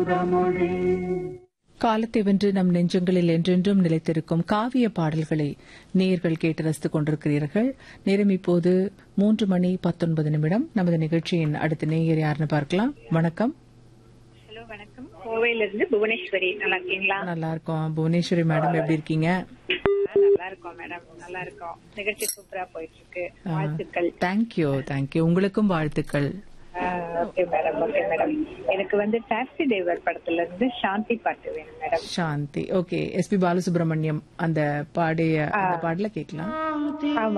சுகமொழி காலத்தை வென்று நம் நெஞ்சங்களில் என்றென்றும் நிலைத்திருக்கும் காவிய பாடல்களை நேயர்கள் கேட்டு ரசித்துக் கொண்டிருக்கிறீர்கள் நேரம் இப்போது மூன்று மணி பத்தொன்பது நிமிடம் நமது நிகழ்ச்சியின் அடுத்த நேயர் யாருன்னு பார்க்கலாம் வணக்கம் ஹலோ வணக்கம் கோவையில இருந்து புவனேஸ்வரி நல்லா இருக்கீங்களா நல்லா இருக்கோம் புவனேஸ்வரி மேடம் எப்படி இருக்கீங்க ஆ, நல்லா இருக்கோம் மேடம் நல்லா இருக்கோம் நிகழ்ச்சி சூப்பரா போயிட்டு இருக்கு வாழ்த்துக்கள் தேங்க்யூ தேங்க்யூ உங்களுக்கும் வாழ்த்துக்கள் ஓகே மேடம் ஓகே மேடம் எனக்கு வந்து டாக்ஸி டிரைவர் படத்துல இருந்து சாந்தி பாட்டு வேணும் madam Shanti okay S P Balasubrahmanyam அந்த பாடிய அந்த பாடல கேட்கலாம் ஆமா